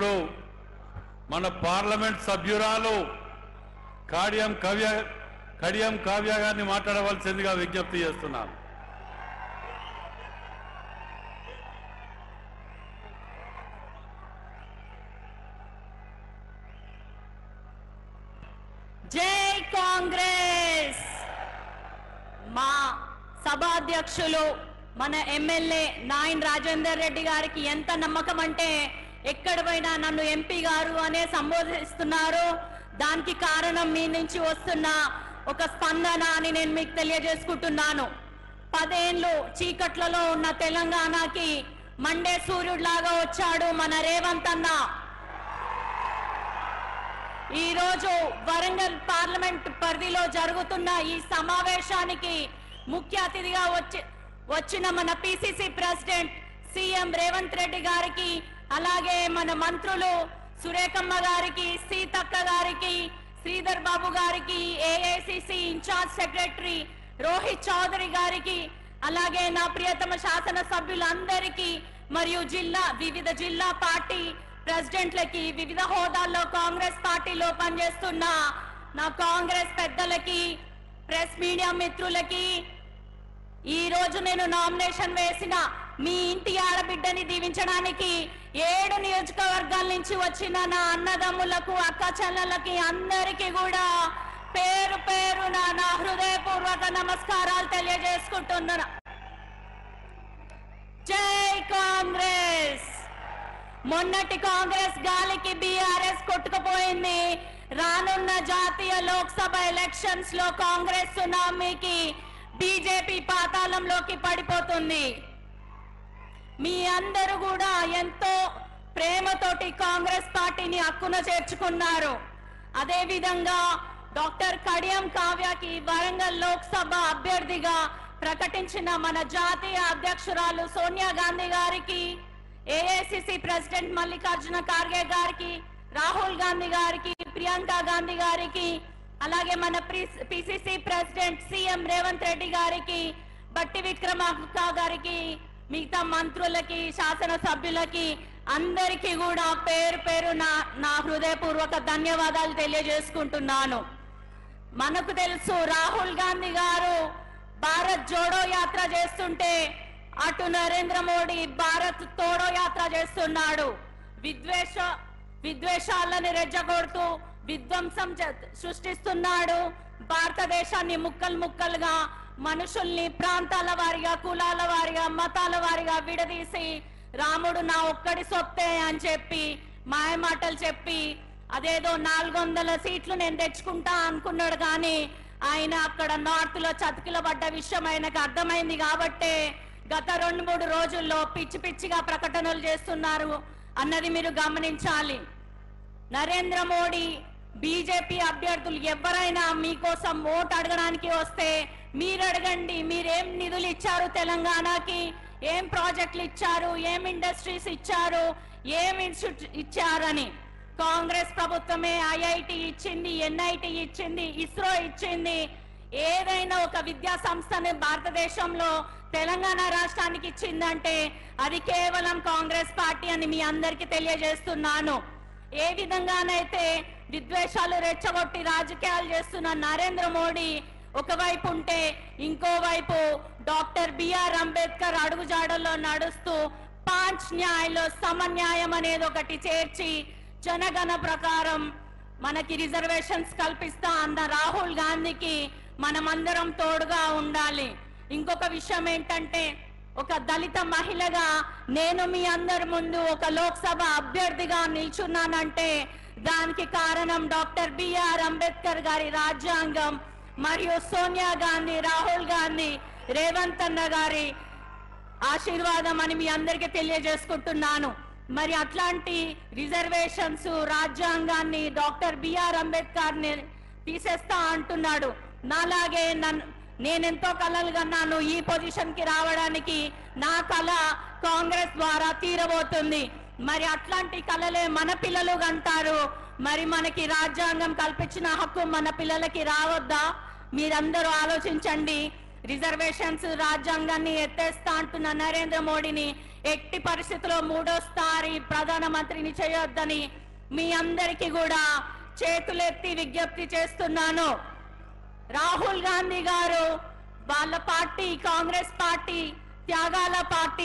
ఇప్పుడు మన పార్లమెంట్ సభ్యురాలు కాడియం కవ్య కడియం కావ్య గారిని మాట్లాడవలసిందిగా విజ్ఞప్తి చేస్తున్నాను జై కాంగ్రెస్ మా సభాధ్యక్షులు మన ఎమ్మెల్యే నాయన్ రాజేందర్ రెడ్డి గారికి ఎంత నమ్మకం అంటే ఎక్కడ పోయినా నన్ను ఎంపీ గారు అనే సంబోధిస్తున్నారు దానికి కారణం మీ నుంచి వస్తున్న ఒక స్పందన అని నేను మీకు తెలియజేసుకుంటున్నాను పదేండ్లు చీకట్లలో ఉన్న తెలంగాణకి మండే సూర్యుడిలాగా వచ్చాడు మన రేవంత్ అన్న ఈ రోజు వరంగల్ పార్లమెంట్ పరిధిలో జరుగుతున్న ఈ సమావేశానికి ముఖ్య అతిథిగా వచ్చి వచ్చిన మన PCC president CM Revanth Reddy గారికి అలాగే మన మంత్రులు సురేఖమ్మ గారికి సీతక్క గారికి శ్రీధర్ బాబు గారికి AICC incharge secretary Rohit Chaudhary గారికి అలాగే నా ప్రియతమ శాసన సభ్యులందరికీ మరియు జిల్లా వివిధ జిల్లా పార్టీ ప్రెసిడెంట్లకి వివిధ హోదాల్లో కాంగ్రెస్ పార్టీలో పనిచేస్తున్న నా కాంగ్రెస్ పెద్దలకి ప్రెస్ మీడియా మిత్రులకి ఈ రోజు నేను నామినేషన్ వేసిన మీ ఇంటి ఆడబిడ్డని దీవించడానికి ఏడు నియోజకవర్గాల నుంచి వచ్చిన నా అన్నదమ్ములకు అక్క చెల్లెలకి అందరికీ కూడా పేరు పేరు నా నా హృదయపూర్వక నమస్కారాలు తెలియజేసుకుంటున్నాను జై కాంగ్రెస్ మొన్నటి కాంగ్రెస్ గాలికి బీఆర్ఎస్ కొట్టుకుపోయింది రానున్న జాతీయ లోక్సభ ఎలక్షన్స్ లో కాంగ్రెస్ సునామీకి బీజేపీ పాతాళంలోకి పడిపోతుంది మీ అందరూ కూడా ఎంతో ప్రేమతోటి కాంగ్రెస్ పార్టీని హక్కున చేర్చుకున్నారు అదే విధంగా డాక్టర్ కడియం కావ్యకి వరంగల్ లోక్సభ అభ్యర్థిగా ప్రకటించిన మన జాతీయ అధ్యక్షురాలు సోనియా గాంధీ గారికి ఏఐసిసి ప్రెసిడెంట్ మల్లికార్జున ఖార్గే గారికి రాహుల్ గాంధీ గారికి ప్రియాంక గాంధీ గారికి అలాగే మన PCC president CM Revanth Reddy గారికి బట్టి విక్రమార్క గారికి మిగతా మంత్రులకి శాసన సభ్యులకి అందరికీ కూడా పేరు పేరు నా నా హృదయపూర్వక ధన్యవాదాలు తెలియజేసుకుంటున్నాను మనకు తెలుసు రాహుల్ గాంధీ గారు భారత్ జోడో యాత్ర చేస్తుంటే అటు నరేంద్ర మోడీ భారత్ తోడో యాత్ర చేస్తున్నాడు విద్వేష విద్వేషాలని రెచ్చగొడుతూ విధ్వంసం చ- సృష్టిస్తున్నాడు భారతదేశాన్ని ముక్కలు ముక్కలుగా మనుషుల్ని ప్రాంతాల వారిగా కులాల వారిగా మతాల వారిగా విడదీసి రాముడు నా ఒక్కడి సొత్తే అని చెప్పి మాయమాటలు చెప్పి అదేదో నాలుగు వందల సీట్లు నేను తెచ్చుకుంటా అనుకున్నాడు కానీ ఆయన అక్కడ నార్త్ లో చతికిల పడ్డ విషయం ఆయనకు అర్థమైంది కాబట్టే గత రెండు మూడు రోజుల్లో పిచ్చి పిచ్చిగా ప్రకటనలు చేస్తున్నారు అన్నది మీరు గమనించాలి నరేంద్ర మోడీ బీజేపీ అభ్యర్థులు ఎవరైనా మీకోసం ఓటు అడగడానికి వస్తే మీరు అడగండి మీరేం నిధులు ఇచ్చారు తెలంగాణకి ఏం ప్రాజెక్టులు ఇచ్చారు ఏం ఇండస్ట్రీస్ ఇచ్చారు ఏం ఇన్స్టిట్యూట్ ఇచ్చారని కాంగ్రెస్ ప్రభుత్వమే ఐఐటి ఇచ్చింది ఎన్ఐటి ఇచ్చింది ఇస్రో ఇచ్చింది ఏదైనా ఒక విద్యా సంస్థని భారతదేశంలో తెలంగాణ రాష్ట్రానికి ఇచ్చిందంటే అది కేవలం కాంగ్రెస్ పార్టీ అని మీ అందరికీ తెలియజేస్తున్నాను ఏ విధంగానైతే విద్వేషాలు రెచ్చగొట్టి రాజకీయాలు చేస్తున్న నరేంద్ర మోడీ ఒకవైపు ఉంటే ఇంకోవైపు డాక్టర్ బిఆర్ అంబేద్కర్ అడుగుజాడల్లో నడుస్తూ పాంచ్ న్యాయలో సమన్యాయం అనేది ఒకటి చేర్చి జనగణ ప్రకారం మనకి రిజర్వేషన్స్ కల్పిస్తా అన్న రాహుల్ గాంధీకి మనమందరం తోడుగా ఉండాలి ఇంకొక విషయం ఏంటంటే ఒక దళిత మహిళగా నేను మీ అందరి ముందు ఒక లోక్సభ అభ్యర్థిగా నిల్చున్నానంటే దానికి కారణం డాక్టర్ బిఆర్ అంబేద్కర్ గారి రాజ్యాంగం మరియు సోనియా గాంధీ రాహుల్ గాంధీ రేవంత్ అన్న గారి ఆశీర్వాదం అని మీ అందరికీ తెలియజేసుకుంటున్నాను మరి అట్లాంటి రిజర్వేషన్స్ రాజ్యాంగాన్ని డాక్టర్ బిఆర్ అంబేద్కర్ ని తీసేస్తా అంటున్నాడు నాలాగే నన్ను నేనెంతో కలలు కన్నాను ఈ పొజిషన్ కి రావడానికి నా కళ కాంగ్రెస్ ద్వారా తీరబోతుంది మరి అట్లాంటి కళలే మన పిల్లలు కంటారు మరి మనకి రాజ్యాంగం కల్పించిన హక్కు మన పిల్లలకి రావద్దా మీరందరూ ఆలోచించండి రిజర్వేషన్స్ రాజ్యాంగాన్ని ఎత్తేస్తా అంటున్న నరేంద్ర మోడీని ఎట్టి పరిస్థితుల్లో మూడోసారి ప్రధానమంత్రిని చేయొద్దని మీ అందరికీ కూడా చేతులెత్తి విజ్ఞప్తి చేస్తున్నాను రాహుల్ గాంధీ గారు వాళ్ళ పార్టీ కాంగ్రెస్ పార్టీ త్యాగాల పార్టీ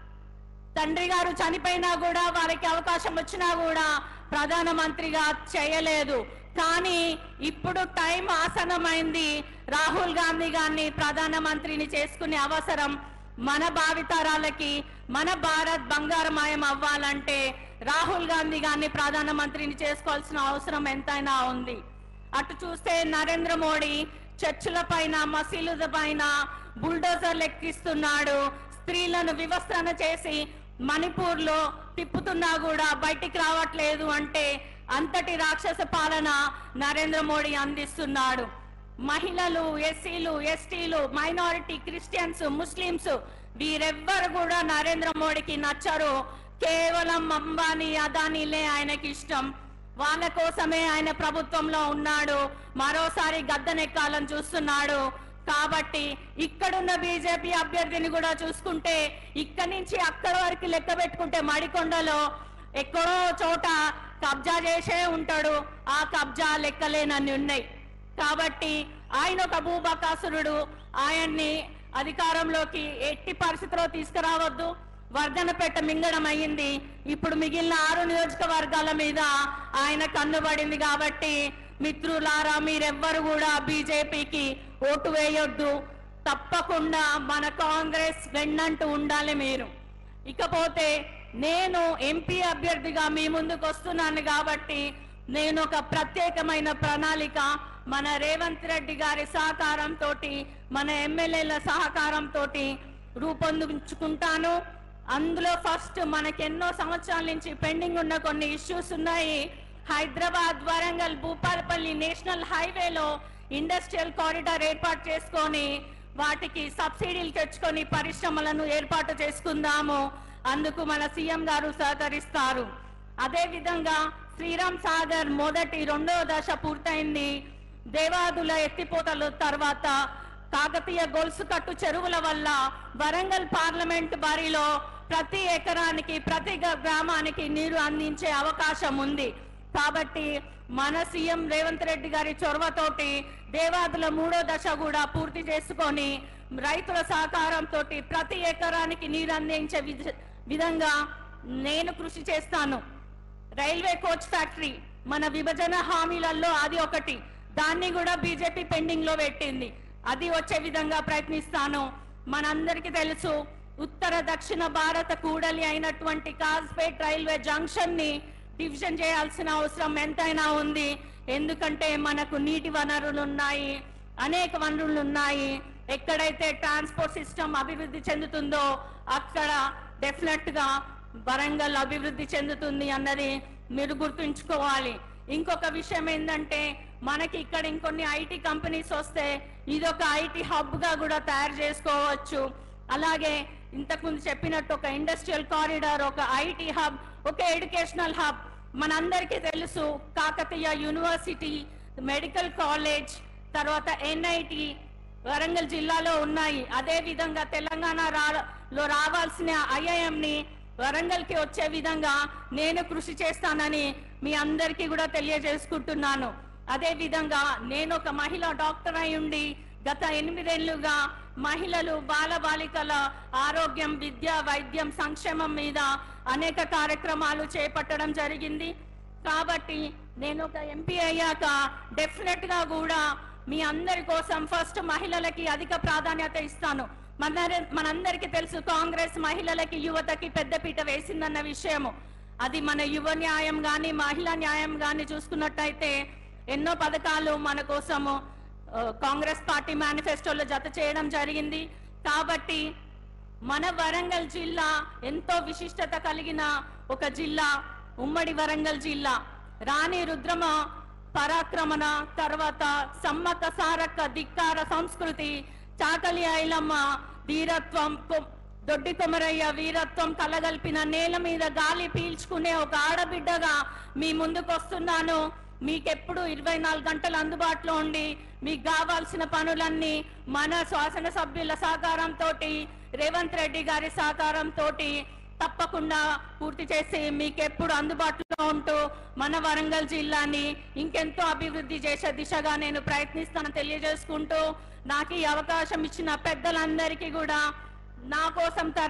తండ్రి గారు చనిపోయినా కూడా వారికి అవకాశం వచ్చినా కూడా ప్రధానమంత్రిగా చేయలేదు కానీ ఇప్పుడు టైం ఆసనమైంది రాహుల్ గాంధీ గారిని ప్రధానమంత్రిని చేసుకునే అవసరం మన భావితరాలకి మన భారత్ బంగారమయం అవ్వాలంటే రాహుల్ గాంధీ గారిని ప్రధానమంత్రిని చేసుకోవాల్సిన అవసరం ఎంతైనా ఉంది అటు చూస్తే నరేంద్ర మోడీ చర్చిల పైన మసీదుల పైన బుల్డోజర్లు ఎక్కిస్తున్నాడు స్త్రీలను వివస్త్రణ చేసి మణిపూర్ లో తిప్పుతున్నా కూడా బయటికి రావట్లేదు అంటే అంతటి రాక్షస పాలన నరేంద్ర మోడీ అందిస్తున్నాడు మహిళలు ఎస్సీలు ఎస్టీలు మైనారిటీ క్రిస్టియన్స్ ముస్లింస్ వీరెవ్వరు కూడా నరేంద్ర మోడీకి నచ్చరు కేవలం అంబానీ అదానీలే ఆయనకి ఇష్టం వాళ్ళ కోసమే ఆయన ప్రభుత్వంలో ఉన్నాడు మరోసారి గద్దెనెక్కాలని చూస్తున్నాడు కాబట్టి ఇక్కడున్న బీజేపీ అభ్యర్థిని కూడా చూసుకుంటే ఇక్కడి నుంచి అక్కడి వరకు లెక్క పెట్టుకుంటే మడికొండలో ఎక్కడో చోట కబ్జా చేసే ఉంటాడు ఆ కబ్జా లెక్కలేనన్ని ఉన్నాయి కాబట్టి ఆయన ఒక భూబకాసురుడు ఆయన్ని అధికారంలోకి ఎట్టి పరిస్థితిలో తీసుకురావద్దు వర్ధనపేట మింగడం అయ్యింది ఇప్పుడు మిగిలిన ఆరు నియోజకవర్గాల మీద ఆయన కన్నుబడింది కాబట్టి మిత్రులారా మీరెవ్వరు కూడా బీజేపీకి ఓటు వేయొద్దు తప్పకుండా మన కాంగ్రెస్ వెన్నంటూ ఉండాలి మీరు ఇకపోతే నేను ఎంపీ అభ్యర్థిగా మీ ముందుకు వస్తున్నాను కాబట్టి నేను ఒక ప్రత్యేకమైన ప్రణాళిక మన రేవంత్ రెడ్డి గారి సహకారంతో మన ఎమ్మెల్యేల సహకారంతో రూపొందించుకుంటాను అందులో ఫస్ట్ మనకి ఎన్నో సంవత్సరాల నుంచి పెండింగ్ ఉన్న కొన్ని ఇష్యూస్ ఉన్నాయి హైదరాబాద్ వరంగల్ భూపాలపల్లి నేషనల్ హైవేలో ఇండస్ట్రియల్ కారిడార్ ఏర్పాటు చేసుకొని వాటికి సబ్సిడీలు తెచ్చుకొని పరిశ్రమలను ఏర్పాటు చేసుకుందాము అందుకు మన సీఎం గారు సహకరిస్తారు అదే విధంగా శ్రీరామ్ సాగర్ మొదటి రెండవ దశ పూర్తయింది దేవాదుల ఎత్తిపోతల తర్వాత కాకతీయ గొలుసు కట్టు చెరువుల వల్ల వరంగల్ పార్లమెంట్ బరిలో ప్రతి ఎకరానికి ప్రతి గ- గ్రామానికి నీరు అందించే అవకాశం ఉంది కాబట్టి మన సీఎం రేవంత్ రెడ్డి గారి చొరవతోటి దేవాదుల మూడో దశ కూడా పూర్తి చేసుకొని రైతుల సహకారంతో ప్రతి ఎకరానికి నీరు అందించే విధ- విధంగా నేను కృషి చేస్తాను రైల్వే కోచ్ ఫ్యాక్టరీ మన విభజన హామీలలో అది ఒకటి దాన్ని కూడా బీజేపీ పెండింగ్ లో పెట్టింది అది వచ్చే విధంగా ప్రయత్నిస్తాను మనందరికీ తెలుసు ఉత్తర దక్షిణ భారత కూడలి అయినటువంటి కాజ్పేట్ రైల్వే జంక్షన్ ని డివిజన్ చేయాల్సిన అవసరం ఎంతైనా ఉంది ఎందుకంటే మనకు నీటి వనరులు ఉన్నాయి అనేక వనరులు ఉన్నాయి ఎక్కడైతే ట్రాన్స్పోర్ట్ సిస్టమ్ అభివృద్ధి చెందుతుందో అక్కడ డెఫినెట్ గా వరంగల్ అభివృద్ధి చెందుతుంది అన్నది మీరు గుర్తుంచుకోవాలి ఇంకొక విషయం ఏంటంటే మనకి ఇక్కడ ఇంకొన్ని ఐటీ కంపెనీస్ వస్తే ఇదొక ఐటీ హబ్ గా కూడా తయారు చేసుకోవచ్చు అలాగే ఇంతకుముందు చెప్పినట్టు ఒక ఇండస్ట్రియల్ కారిడార్ ఒక ఐటీ హబ్ ఒక ఎడ్యుకేషనల్ హబ్ మనందరికీ తెలుసు కాకతీయ యూనివర్సిటీ మెడికల్ కాలేజ్ తర్వాత ఎన్ఐటి వరంగల్ జిల్లాలో ఉన్నాయి అదే విధంగా తెలంగాణ రా- లో రావాల్సిన ఐఐఎం ని వరంగల్ కి వచ్చే విధంగా నేను కృషి చేస్తానని మీ అందరికీ కూడా తెలియజేసుకుంటున్నాను అదే విధంగా నేను ఒక మహిళా డాక్టర్ అయి ఉండి గత ఎనిమిదేళ్లుగా మహిళలు బాలబాలికల ఆరోగ్యం విద్య వైద్యం సంక్షేమం మీద అనేక కార్యక్రమాలు చేపట్టడం జరిగింది కాబట్టి నేను ఒక ఎంపీ అయ్యాక డెఫినెట్ గా కూడా మీ అందరి కోసం ఫస్ట్ మహిళలకి అధిక ప్రాధాన్యత ఇస్తాను మన మనందరికీ తెలుసు కాంగ్రెస్ మహిళలకి యువతకి పెద్దపీట వేసిందన్న విషయము అది మన యువ న్యాయం గాని మహిళా న్యాయం గాని చూసుకున్నట్టయితే ఎన్నో పథకాలు మన కోసము ఆ, కాంగ్రెస్ పార్టీ మేనిఫెస్టోలో జత చేయడం జరిగింది కాబట్టి మన వరంగల్ జిల్లా ఎంతో విశిష్టత కలిగిన ఒక జిల్లా ఉమ్మడి వరంగల్ జిల్లా రాణి రుద్రమ పరాక్రమణ తర్వాత సమ్మక్క సారక్క ధిక్కార సంస్కృతి చాకలి ఐలమ్మ వీరత్వం కొ- దొడ్డి కొమరయ్య వీరత్వం కలగల్పిన నేల మీద గాలి పీల్చుకునే ఒక ఆడబిడ్డగా మీ ముందుకు వస్తున్నాను మీకెప్పుడు ఇరవై నాలుగు గంటలు అందుబాటులో ఉండి మీకు కావాల్సిన పనులన్నీ మన శాసనసభ్యుల సహకారంతో రేవంత్ రెడ్డి గారి సహకారంతో తప్పకుండా పూర్తి చేసి మీకెప్పుడు అందుబాటులో ఉంటూ మన వరంగల్ జిల్లాని ఇంకెంతో అభివృద్ధి చేసే దిశగా నేను ప్రయత్నిస్తానని తెలియజేసుకుంటూ నాకు ఈ అవకాశం ఇచ్చిన పెద్దలందరికీ కూడా నా కోసం